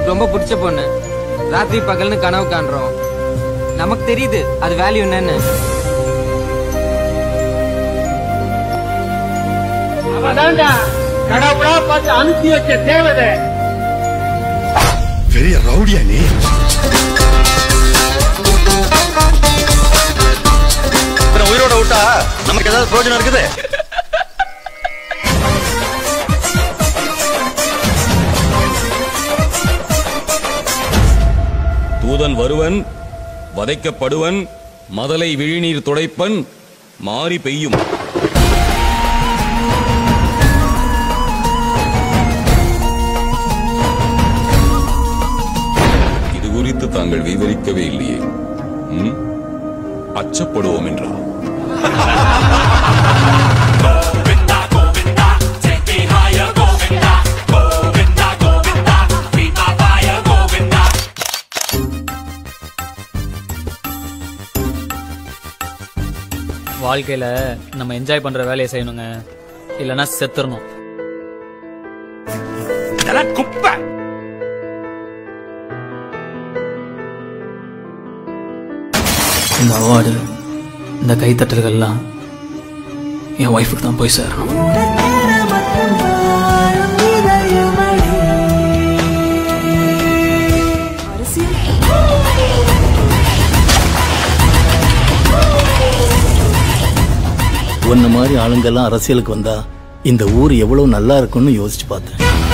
நமக்கு ரொம்ப பிடிச்ச பொண்ணு ராத்திரி பகல்னு கனவு காண்றோம் நமக்கு தெரியுது அது வேல்யூ என்னன்னு அவதான்டா கடவுளா பார்த்து அனுப்பி வச்ச தேவதை பெரிய ரவுடியா நீ இத்தனை உயிரோட விட்டா நமக்கு ஏதாவது பிரயோஜனம் இருக்குது தூதன் வருவன் வதைக்கப்படுவன் மதலை விழிநீர் துடைப்பன் மாறி பெய்யும் இது குறித்து தாங்கள் விவரிக்கவே இல்லையே ம்? அச்சப்படுவோம் என்றா வாழ்க்கையில நம்ம என்ஜாய் பண்ற வேலையை செய்யணுங்க இல்லைன்னா செத்துறணும் இதெல்லாம் குப்பை இந்த அவார்டு இந்த கைத்தட்டல்கள்லாம் என் ஒய்ஃபுக்கு தான் போய் சேரணும் உன்ன மாதிரி ஆளுங்கெல்லாம் அரசியலுக்கு வந்தா இந்த ஊர் எவ்வளவு நல்லா இருக்கும்னு யோசிச்சு பார்த்தேன்